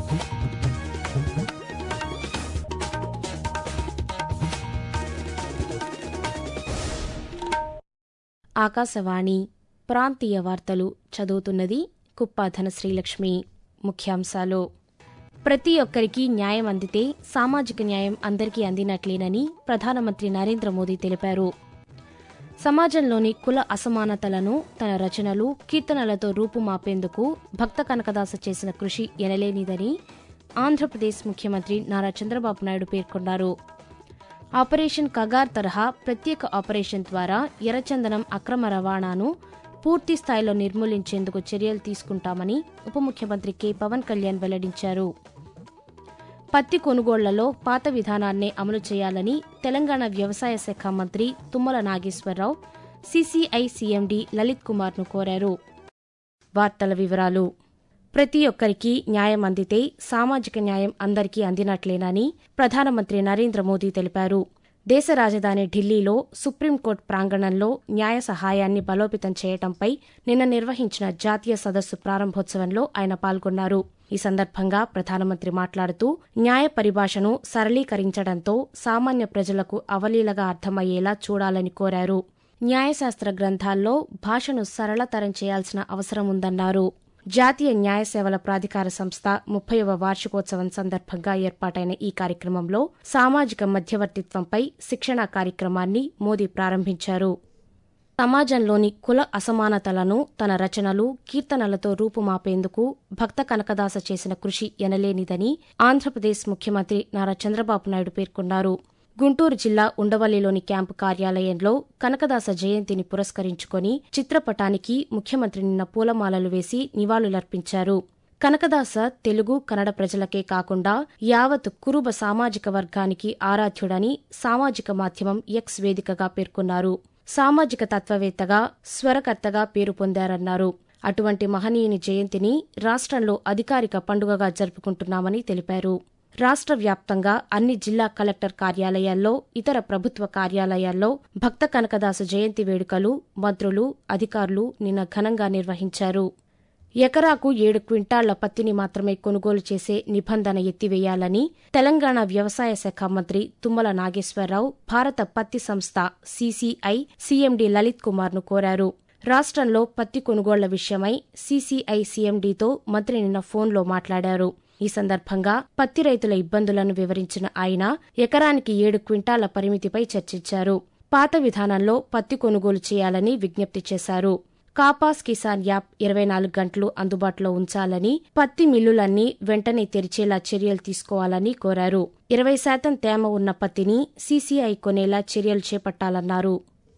ఆకాశవాణి ప్రాంతీయ వార్తలు చదువుతున్నది కుప్పాధన శ్రీలక్ష్మి ముఖ్యాంశాలు ప్రతి ఒక్కరికి న్యాయం అందితే సామాజిక న్యాయం అందరికీ అందినట్లేనని ప్రధానమంత్రి నరేంద్ర మోదీ తెలిపారు సమాజంలోని కుల అసమానతలను తన రచనలు కీర్తనలతో రూపుమాపేందుకు భక్త కనకదాస చేసిన కృషి ఎనలేనిదని ఆంధ్రప్రదేశ్ ముఖ్యమంత్రి నారా చంద్రబాబు నాయుడు పేర్కొన్నారు ఆపరేషన్ కగార్ తరహా ప్రత్యేక ఆపరేషన్ ద్వారా ఎర్రచందనం అక్రమ రవాణాను పూర్తి స్థాయిలో నిర్మూలించేందుకు చర్యలు తీసుకుంటామని ఉప ముఖ్యమంత్రి కె పవన్ కళ్యాణ్ వెల్లడించారు పత్తి కొనుగోళ్లలో పాత విధానాన్నే అమలు చేయాలని తెలంగాణ వ్యవసాయ శాఖ మంత్రి తుమ్మల నాగేశ్వరరావు సీసీఐ సీఎండీ లలిత్ కుమార్ను కోరారు వార్తల వివరాలు ప్రతి ఒక్కరికి న్యాయం అందితే సామాజిక న్యాయం అందరికీ అందినట్లేనని ప్రధానమంత్రి నరేంద్ర మోదీ తెలిపారు దేశ రాజధాని ఢిల్లీలో సుప్రీంకోర్టు ప్రాంగణంలో న్యాయ సహాయాన్ని బలోపేతం చేయటంపై నిన్న నిర్వహించిన జాతీయ సదస్సు ప్రారంభోత్సవంలో ఆయన పాల్గొన్నారు ఈ సందర్భంగా ప్రధానమంత్రి మాట్లాడుతూ న్యాయ పరిభాషను సరళీకరించడంతో సామాన్య ప్రజలకు అవలీలగా అర్థమయ్యేలా చూడాలని కోరారు న్యాయశాస్త్ర గ్రంథాల్లో భాషను సరళతరం చేయాల్సిన అవసరం ఉందన్నారు జాతీయ న్యాయ సేవల ప్రాధికార సంస్థ ముప్పైవ వార్షికోత్సవం సందర్భంగా ఏర్పాటైన ఈ కార్యక్రమంలో సామాజిక మధ్యవర్తిత్వంపై శిక్షణా కార్యక్రమాన్ని మోదీ ప్రారంభించారు సమాజంలోని కుల అసమానతలను తన రచనలు కీర్తనలతో రూపుమాపేందుకు భక్త కనకదాస చేసిన కృషి ఎనలేనిదని ఆంధ్రప్రదేశ్ ముఖ్యమంత్రి నారా చంద్రబాబు నాయుడు పేర్కొన్నారు గుంటూరు జిల్లా ఉండవల్లిలోని క్యాంపు కార్యాలయంలో కనకదాస జయంతిని పురస్కరించుకుని చిత్రపటానికి ముఖ్యమంత్రి నిన్న పూలమాలలు వేసి నివాళులర్పించారు కనకదాస తెలుగు కన్నడ ప్రజలకే కాకుండా యావత్ కురుబ సామాజిక వర్గానికి ఆరాధ్యుడని సామాజిక మాధ్యమం ఎక్స్ వేదికగా పేర్కొన్నారు సామాజిక తత్వవేత్తగా స్వరకర్తగా పేరు పొందారన్నారు అటువంటి మహనీయుని జయంతిని రాష్ట్రంలో అధికారిక పండుగగా జరుపుకుంటున్నామని తెలిపారు రాష్ట్ర వ్యాప్తంగా అన్ని జిల్లా కలెక్టర్ కార్యాలయాల్లో ఇతర ప్రభుత్వ కార్యాలయాల్లో భక్త కనకదాసు జయంతి వేడుకలు మంత్రులు అధికారులు నిన్న ఘనంగా నిర్వహించారు ఎకరాకు ఏడు క్వింటాళ్ల పత్తిని మాత్రమే కొనుగోలు చేసే నిబంధన ఎత్తివేయాలని తెలంగాణ వ్యవసాయ శాఖ మంత్రి తుమ్మల నాగేశ్వరరావు భారత పత్తి సంస్థ సీసీఐ సీఎండీ లలిత్ కుమార్ను కోరారు రాష్ట్రంలో పత్తి కొనుగోళ్ల విషయమై సీసీఐ సీఎండీతో మంత్రి నిన్న ఫోన్లో మాట్లాడారు ఈ సందర్భంగా పత్తి రైతుల ఇబ్బందులను వివరించిన ఆయన ఎకరానికి ఏడు క్వింటాల పరిమితిపై చర్చించారు పాత విధానంలో పత్తి కొనుగోలు చేయాలని విజ్ఞప్తి చేశారు కాపాస్ కిసాన్ యాప్ ఇరవై నాలుగు గంటలు అందుబాటులో ఉంచాలని పత్తి మిల్లులన్నీ వెంటనే తెరిచేలా చర్యలు తీసుకోవాలని కోరారు ఇరవై శాతం తేమ ఉన్న పత్తిని సీసీఐ కొనేలా చర్యలు చేపట్టాలన్నారు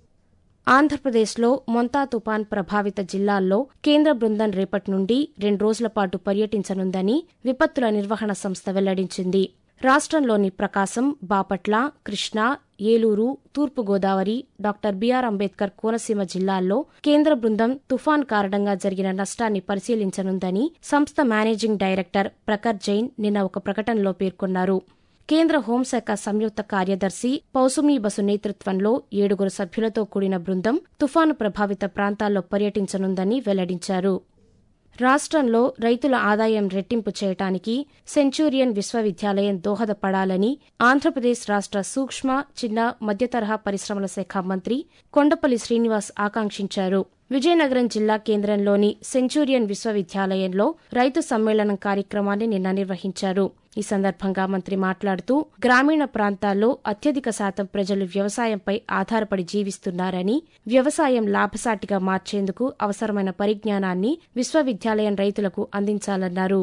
ఆంధ్రప్రదేశ్లో మొంతా తుపాన్ ప్రభావిత జిల్లాల్లో కేంద్ర బృందం రేపటి నుండి రెండు రోజుల పాటు పర్యటించనుందని విపత్తుల నిర్వహణ సంస్థ వెల్లడించింది రాష్ట్రంలోని ప్రకాశం బాపట్ల కృష్ణా ఏలూరు తూర్పుగోదావరి డాక్టర్ బీఆర్ అంబేద్కర్ కోనసీమ జిల్లాల్లో కేంద్ర బృందం తుఫాన్ కారణంగా జరిగిన నష్టాన్ని పరిశీలించనుందని సంస్థ మేనేజింగ్ డైరెక్టర్ ప్రఖర్ జైన్ నిన్న ఒక ప్రకటనలో పేర్కొన్నారు కేంద్ర హోంశాఖ సంయుక్త కార్యదర్శి పౌసుమి బసు నేతృత్వంలో ఏడుగురు సభ్యులతో కూడిన బృందం తుఫాను ప్రభావిత ప్రాంతాల్లో పర్యటించనుందని వెల్లడించారు రాష్ట్రంలో రైతుల ఆదాయం రెట్టింపు చేయటానికి సెంచూరియన్ విశ్వవిద్యాలయం దోహదపడాలని ఆంధ్రప్రదేశ్ రాష్ట్ర సూక్ష్మ చిన్న మధ్యతరహా పరిశ్రమల శాఖ మంత్రి కొండపల్లి శ్రీనివాస్ ఆకాంక్షించారు విజయనగరం జిల్లా కేంద్రంలోని సెంచూరియన్ విశ్వవిద్యాలయంలో రైతు సమ్మేళనం కార్యక్రమాన్ని నిన్న నిర్వహించారు ఈ సందర్భంగా మంత్రి మాట్లాడుతూ గ్రామీణ ప్రాంతాల్లో అత్యధిక శాతం ప్రజలు వ్యవసాయంపై ఆధారపడి జీవిస్తున్నారని వ్యవసాయం లాభసాటిగా మార్చేందుకు అవసరమైన పరిజ్ఞానాన్ని విశ్వవిద్యాలయం రైతులకు అందించాలన్నారు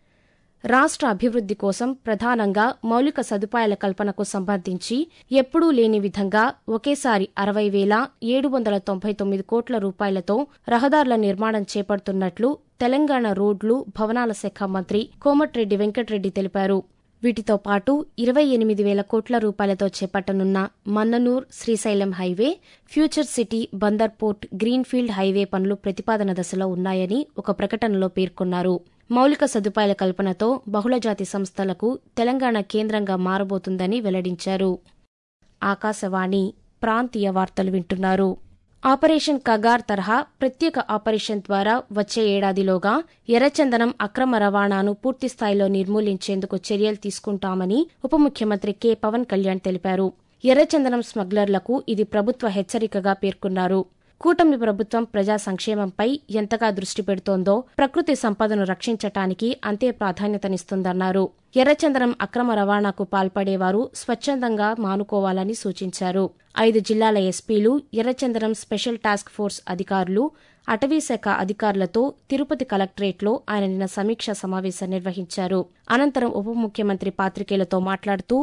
రాష్ట్ర అభివృద్ది కోసం ప్రధానంగా మౌలిక సదుపాయాల కల్పనకు సంబంధించి ఎప్పుడూ లేని విధంగా ఒకేసారి అరవై వేల ఏడు వందల తొంభై తొమ్మిది కోట్ల రూపాయలతో రహదారుల నిర్మాణం చేపడుతున్నట్లు తెలంగాణ రోడ్లు భవనాల శాఖ మంత్రి కోమటిరెడ్డి వెంకటరెడ్డి తెలిపారు వీటితో పాటు ఇరవై ఎనిమిది వేల కోట్ల రూపాయలతో చేపట్టనున్న Mannanur Srisailam highway future city Bandar port greenfield highway పనులు ప్రతిపాదన దశలో ఉన్నాయని ఒక ప్రకటనలో పేర్కొన్నారు మౌలిక సదుపాయాల కల్పనతో బహుళజాతి సంస్థలకు తెలంగాణ కేంద్రంగా మారబోతుందని వెల్లడించారు ఆకాశవాణి ప్రాంతీయ వార్తలు వింటున్నారు ఆపరేషన్ కగార్ తరహా ప్రత్యేక ఆపరేషన్ ద్వారా వచ్చే ఏడాదిలోగా ఎర్రచందనం అక్రమ రవాణాను పూర్తిస్థాయిలో నిర్మూలించేందుకు చర్యలు తీసుకుంటామని ఉప ముఖ్యమంత్రి కె పవన్ కళ్యాణ్ తెలిపారు ఎర్రచందనం స్మగ్లర్లకు ఇది ప్రభుత్వ హెచ్చరికగా పేర్కొన్నారు కూటమి ప్రభుత్వం ప్రజా సంక్షేమంపై ఎంతగా దృష్టి పెడుతోందో ప్రకృతి సంపదను రక్షించటానికి అంతే ప్రాధాన్యతనిస్తుందన్నారు ఎర్రచందనం అక్రమ రవాణాకు పాల్పడేవారు స్వచ్ఛందంగా మానుకోవాలని సూచించారు ఐదు జిల్లాల ఎస్పీలు ఎర్రచందనం స్పెషల్ టాస్క్ ఫోర్స్ అధికారులు అటవీశాఖ అధికారులతో తిరుపతి కలెక్టరేట్లో ఆయన నిన్న సమీక్షా సమావేశం నిర్వహించారు అనంతరం ఉప ముఖ్యమంత్రి పాత్రికేయులతో మాట్లాడుతూ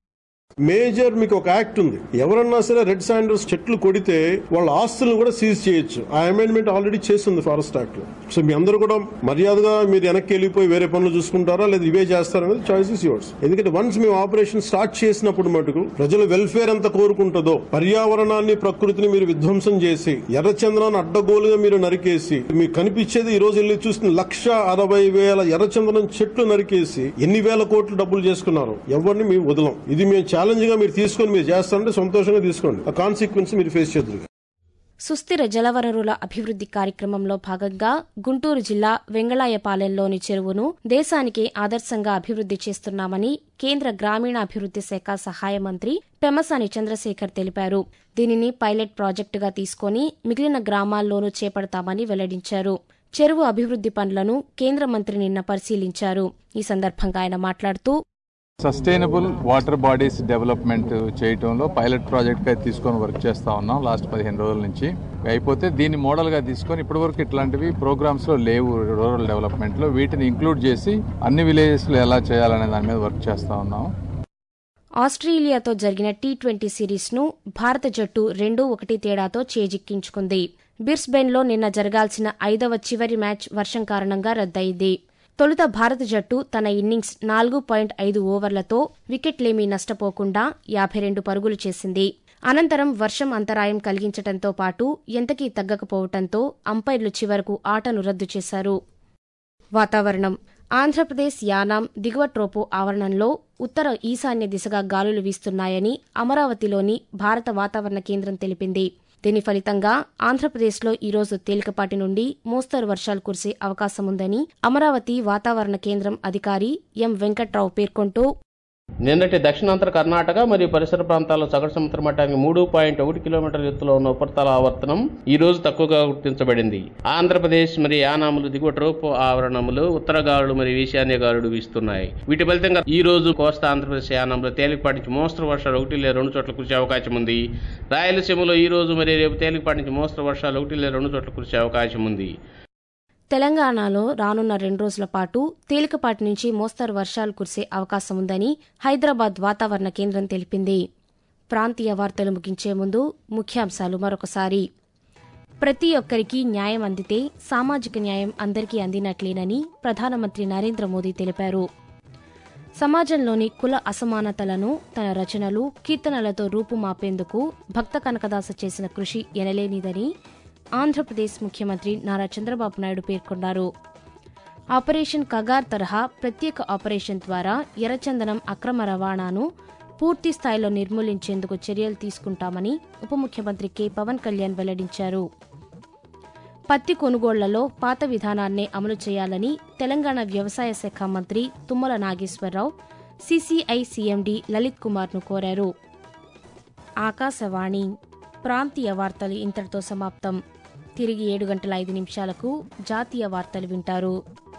మేజర్ మీకు ఒక యాక్ట్ ఉంది ఎవరన్నా సరే రెడ్ శాండర్స్ చెట్లు కొడితే వాళ్ళ ఆస్తులను కూడా సీజ్ చేయొచ్చు ఆ అమెండ్మెంట్ ఆల్రెడీ చేస్తుంది ఫారెస్ట్ యాక్ట్ లో సో మీ అందరూ కూడా మర్యాదగా మీరు వెనక్కి వెళ్ళిపోయి వేరే పనులు చూసుకుంటారా లేదా ఇవే చేస్తారనేది చాయిస్ ఇస్ యువర్స్ ఎందుకంటే వన్స్ మేము ఆపరేషన్ స్టార్ట్ చేసినప్పుడు మటుకు ప్రజల వెల్ఫేర్ ఎంత కోరుకుంటుందో పర్యావరణాన్ని ప్రకృతిని మీరు విధ్వంసం చేసి ఎర్రచంద్రాన్ని అడ్డగోలుగా మీరు నరికేసి మీకు కనిపించేది ఈ రోజు వెళ్ళి చూసిన లక్ష అరవై వేల ఎర్రచందనం చెట్లు నరికేసి ఎన్ని వేల కోట్లు డబ్బులు చేసుకున్నారు ఎవరిని మేము వదలం ఇది మేము ఛాలెంజ్ గా మీరు తీసుకొని మీరు చేస్తారంటే సంతోషంగా తీసుకోండి ఆ కాన్సిక్వెన్స్ మీరు ఫేస్ చేద్దరు సుస్థిర జలవనరుల అభివృద్ది కార్యక్రమంలో భాగంగా గుంటూరు జిల్లా వెంగళాయపాలెంలోని చెరువును దేశానికి ఆదర్శంగా అభివృద్ది చేస్తున్నామని కేంద్ర గ్రామీణాభివృద్ది శాఖ సహాయ మంత్రి పెమసాని చంద్రశేఖర్ తెలిపారు దీనిని పైలట్ ప్రాజెక్టుగా తీసుకుని మిగిలిన గ్రామాల్లోనూ చేపడతామని వెల్లడించారు చెరువు అభివృద్ది పనులను కేంద్ర మంత్రి నిన్న పరిశీలించారు ఈ సందర్భంగా ఆయన మాట్లాడుతూ సస్టైనబుల్ వాటర్ బాడీస్ డెవలప్మెంట్ చేయటంలో పైలట్ ప్రాజెక్ట్ గా తీసుకొని వర్క్ చేస్తా ఉన్నాం లాస్ట్ పదిహేను రోజుల నుంచి అయిపోతే దీన్ని మోడల్ గా తీసుకొని ఇప్పటివరకు ఇట్లాంటివి ప్రోగ్రామ్స్ లో లేవు రూరల్ డెవలప్మెంట్ లో వీటిని ఇంక్లూడ్ చేసి అన్ని విలేజెస్ లో ఎలా చేయాలనే దాని మీద వర్క్ చేస్తా ఉన్నాం ఆస్ట్రేలియాతో జరిగిన టీ ట్వంటీ సిరీస్ను భారత జట్టు రెండు ఒకటి తేడాతో చేజిక్కించుకుంది బిర్స్బెన్లో నిన్న జరగాల్సిన ఐదవ చివరి మ్యాచ్ వర్షం కారణంగా రద్దయింది తొలుత భారత జట్టు తన ఇన్నింగ్స్ నాలుగు పాయింట్ ఐదు ఓవర్లతో వికెట్లేమీ నష్టపోకుండా యాభై రెండు పరుగులు చేసింది అనంతరం వర్షం అంతరాయం కలిగించటంతో పాటు ఎంతకీ తగ్గకపోవటంతో అంపైర్లు చివరకు ఆటను రద్దు చేశారు వాతావరణం ఆంధ్రప్రదేశ్ యానాం దిగువ ట్రోపో ఆవరణంలో ఉత్తర ఈశాన్య దిశగా గాలులు వీస్తున్నాయని అమరావతిలోని భారత వాతావరణ కేంద్రం తెలిపింది దీని ఫలితంగా ఆంధ్రప్రదేశ్లో ఈరోజు తేలికపాటి నుండి మోస్తరు వర్షాలు కురిసే అవకాశముందని అమరావతి వాతావరణ కేంద్రం అధికారి ఎం వెంకట్రావు పేర్కొంటూ నిన్నటి దక్షిణాంతర కర్ణాటక మరియు పరిసర ప్రాంతాల్లో సగటు సముద్ర మట్టానికి మూడు పాయింట్ ఒకటి కిలోమీటర్ల ఎత్తులో ఉన్న ఉపరితల ఆవర్తనం ఈ రోజు తక్కువగా గుర్తించబడింది ఆంధ్రప్రదేశ్ మరియు యానాములు దిగువ ట్రోపు ఆవరణములు ఉత్తర గాలులు మరియు ఈశాన్య గాలులు వీస్తున్నాయి వీటి ఫలితంగా ఈ రోజు కోస్తా ఆంధ్రప్రదేశ్ యానంలో తేలికపాటి నుంచి మోస్తరు వర్షాలు ఒకటి లేదా రెండు చోట్ల కురిసే అవకాశం ఉంది రాయలసీమలో ఈ రోజు మరియు రేపు తేలికపాటి నుంచి మోస్తరు వర్షాలు ఒకటి లేదా రెండు చోట్ల కురిసే అవకాశం ఉంది తెలంగాణలో రానున్న రెండు రోజుల పాటు తేలికపాటి నుంచి మోస్తరు వర్షాలు కురిసే అవకాశం ఉందని హైదరాబాద్ వాతావరణ కేంద్రం తెలిపింది ప్రాంతీయ వార్తలు ముగించే ముందు ముఖ్యాంశాలు మరొకసారి ప్రతి ఒక్కరికి న్యాయం అందితే సామాజిక న్యాయం అందరికీ అందినట్లేనని ప్రధానమంత్రి నరేంద్ర మోదీ తెలిపారు సమాజంలోని కుల అసమానతలను తన రచనలు కీర్తనలతో రూపుమాపేందుకు భక్త కనకదాస చేసిన కృషి ఎనలేనిదని ఆంధ్రప్రదేశ్ ముఖ్యమంత్రి నారా చంద్రబాబు నాయుడు పేర్కొన్నారు ఆపరేషన్ కగార్ తరహా ప్రత్యేక ఆపరేషన్ ద్వారా ఎర్రచందనం అక్రమ రవాణాను పూర్తి స్థాయిలో నిర్మూలించేందుకు చర్యలు తీసుకుంటామని ఉప ముఖ్యమంత్రి కె పవన్ కళ్యాణ్ వెల్లడించారు పత్తి కొనుగోళ్లలో పాత విధానాన్నే అమలు చేయాలని తెలంగాణ వ్యవసాయ శాఖ మంత్రి తుమ్మల నాగేశ్వరరావు సీసీఐ సీఎండీ లలిత్ కుమార్ను కోరారు ఆకాశవాణి ప్రాంతీయ వార్తలు ఇంతటితో సమాప్తం తిరిగి ఏడు గంటల ఐదు నిమిషాలకు జాతీయ వార్తలు వింటారు